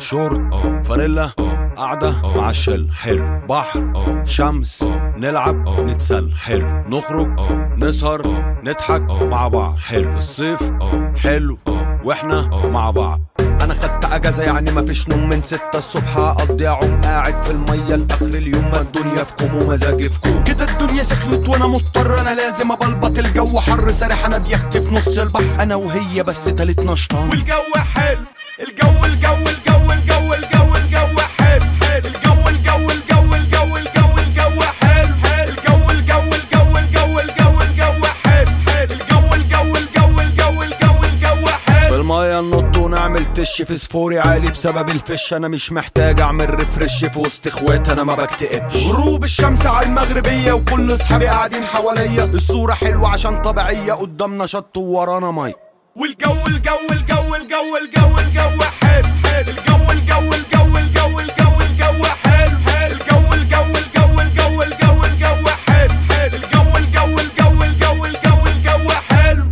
شورت اه فانيلا اه قعدة مع الشل حلو بحر اه شمس اه نلعب اه نتسل حلو نخرج اه نسهر اه نضحك اه مع بعض حلو الصيف اه حلو اه واحنا اه مع بعض انا خدت اجازه يعني مفيش نوم من ستة الصبح اقضي اعوم قاعد في الميه لاخر اليوم ما الدنيا في كوم ومزاجي في كوم كده الدنيا سخنت وانا مضطر انا لازم ابلبط الجو حر سارح انا بيختي في نص البحر انا وهي بس تالت نشطان والجو حلو الجو الجو الجو الجو الجو الجو حلو حلو الجو الجو الجو الجو الجو الجو حلو حلو الجو الجو الجو الجو الجو الجو حلو حلو الجو الجو الجو الجو الجو الجو حلو في المية ننط ونعمل تش في سفوري عالي بسبب الفش انا مش محتاج اعمل ريفرش في وسط اخوات انا ما بكتئبش غروب الشمس على المغربية وكل اصحابي قاعدين حواليا الصورة حلوة عشان طبيعية قدامنا شط وورانا مي والجو الجو الجو الجو الجو الجو حلو حلو الجو الجو الجو الجو الجو الجو حلو حلو الجو الجو الجو الجو الجو الجو حلو حلو الجو الجو الجو الجو الجو الجو حلو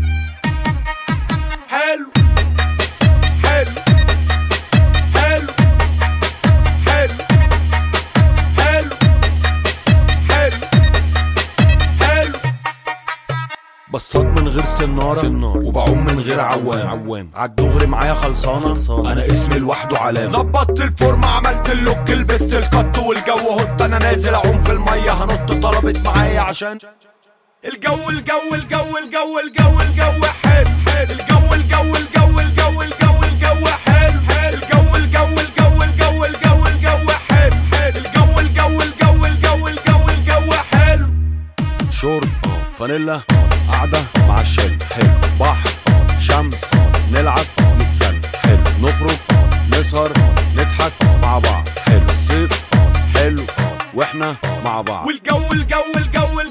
حلو حلو حلو حلو حلو حلو حلو بصطاد من غير سنارة, سنارة وبعوم من غير عوام عوام عالدغري معايا خلصانة, خلصانة انا اسمي لوحده علامة ظبطت الفورمة عملت اللوك لبست القط والجو هوت انا نازل اعوم في المية هنط طلبت معايا عشان الجو الجو الجو الجو الجو الجو حلو حلو الجو الجو الجو الجو الجو الجو حلو حلو الجو الجو الجو الجو الجو الجو حلو حلو الجو الجو الجو الجو الجو الجو حلو شورت اه فانيلا اه قعدة مع الشل حلو بحر اه شمس اه نلعب اه نتسل حلو نخرج اه نسهر اه نضحك اه مع بعض حلو الصيف اه حلو اه واحنا اه مع بعض والجو الجو الجو